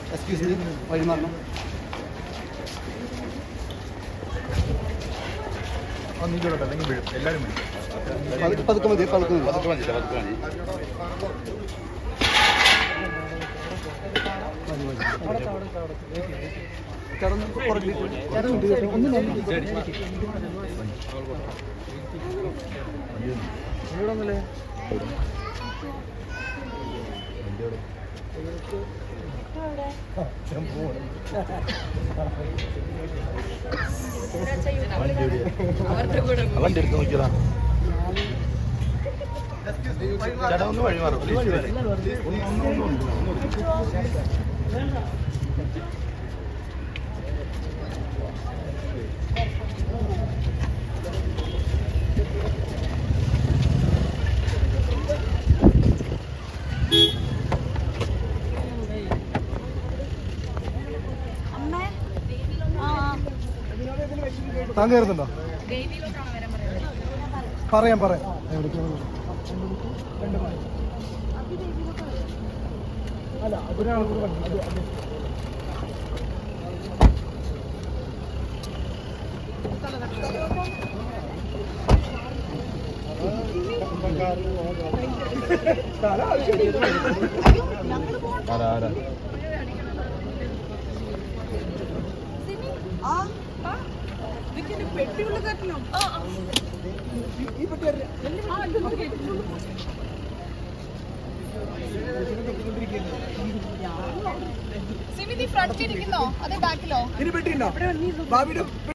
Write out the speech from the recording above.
excuse me വഴിമാറണം നീച്ചോട്ടെ അല്ലെങ്കിൽ വീഴും എല്ലാവരും വീഴും പതുക്കെ പതുക്കെ മതി പതുക്കെ മതി പതുക്കെ മതി പതുക്കെ മതി കിടന്ന് പുറകിലേക്ക് കിടന്ന് ഒന്ന് നിന്ന് അവൻ്റെ അടുത്ത് നോക്കിയതാ ചേട്ടാ ഒന്ന് വഴി മാറും പ്ലീസ് ഒന്ന് ഒന്ന് ഒന്ന് ഒന്ന് ഒന്ന് അമ്മേ ആ താൻ കയറുന്നുണ്ടോ ഗൈവിയിലോട്ടാണ് വരാൻ പറയുന്നത് പറയാം പറയാം അല്ല ഒരാൾ ആരാ ആരാ ആ ആ ഇതിന്റെ പെട്ടിയുള്ള കാറ്റിനോ ആ ആ ഈ പെട്ടി അറിയാം ആ ഇത് കേട്ടിട്ടുള്ളൂ സിമിതി ഫ്രണ്ടിൽ ഇരിക്കുന്നോ അതെ ബാക്കിലോ ഇനി പെട്ടിയുണ്ടോ ബാബിയുടെ